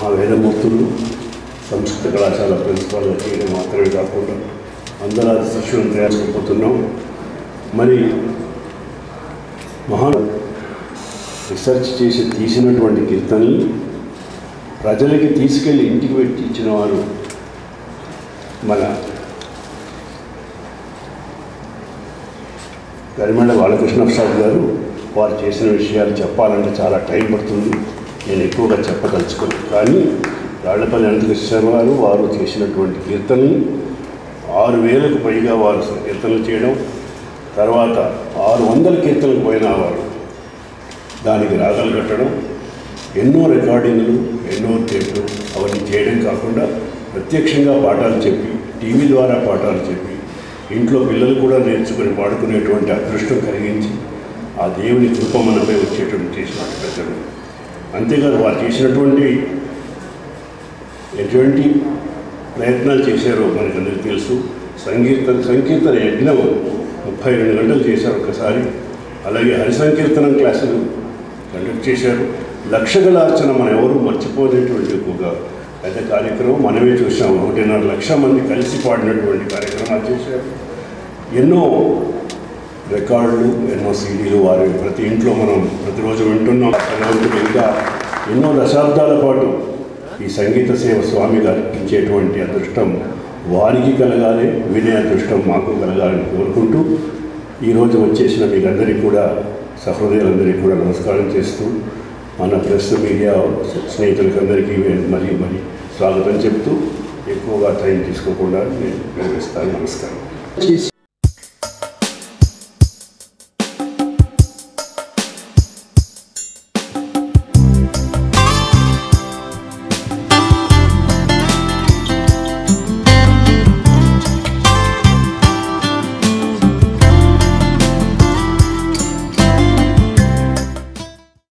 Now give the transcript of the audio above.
మా వేదమూర్తులు సంస్కృత కళాశాల ప్రిన్సిపాల్గా చేయడం మాత్రమే కాకుండా అందరాది శిష్యులను తయారు చేయబోతున్నాం మరి మహా రీసెర్చ్ చేసి తీసినటువంటి కీర్తనలు ప్రజలకి తీసుకెళ్ళి ఇంటికి పెట్టి ఇచ్చిన వారు మన గరిమండ బాలకృష్ణ ప్రసాద్ గారు వారు చేసిన విషయాలు చెప్పాలంటే చాలా టైం పడుతుంది నేను ఎక్కువగా చెప్పదలుచుకోను కానీ రాళ్లపల్లి అనంతకృష్ణ గారు వారు చేసినటువంటి కీర్తనలు ఆరు వేలకు పైగా వారు కీర్తనలు చేయడం తర్వాత ఆరు వందల కీర్తనలకు పోయిన వారు దానికి రాగాలు కట్టడం ఎన్నో రికార్డింగ్లు ఎన్నో టేపులు అవన్నీ చేయడం కాకుండా ప్రత్యక్షంగా పాఠాలు చెప్పి టీవీ ద్వారా పాఠాలు చెప్పి ఇంట్లో పిల్లలు కూడా నేర్చుకుని పాడుకునేటువంటి అదృష్టం కలిగించి ఆ దేవుని కృప మనపై వచ్చేటువంటి చేసినట్టు పెద్దలు అంతేకాదు వారు చేసినటువంటి ఎటువంటి ప్రయత్నాలు చేశారో మనకందరికీ తెలుసు సంగీత సంకీర్తన యజ్ఞం ముప్పై రెండు గంటలు చేశారు ఒకసారి అలాగే హరి సంకీర్తనం క్లాసులు కండక్ట్ చేశారు లక్షగలార్చన మనం ఎవరు మర్చిపోలేటువంటి ఒక పెద్ద కార్యక్రమం మనమే చూసాం ఒకటిన్నర లక్ష మంది కలిసి పాడినటువంటి కార్యక్రమాలు చేశారు ఎన్నో రికార్డులు ఎన్నో సీడీలు వారి ప్రతి ఇంట్లో మనం ప్రతిరోజు వింటున్నాం భగవంతుడు ఇంకా ఎన్నో దశాబ్దాల పాటు ఈ సంగీత సేవ స్వామికి అర్పించేటువంటి అదృష్టం వారికి కలగాలి వినే అదృష్టం మాకు కలగాలని కోరుకుంటూ ఈరోజు వచ్చేసిన మీకు అందరికీ కూడా సహృదయులందరికీ కూడా నమస్కారం చేస్తూ మన ప్రెస్ మీడియా స్నేహితులకి అందరికీ మరీ మరీ స్వాగతం చెప్తూ ఎక్కువగా టైం తీసుకోకుండా నేను వివరిస్తాను నమస్కారం చేసి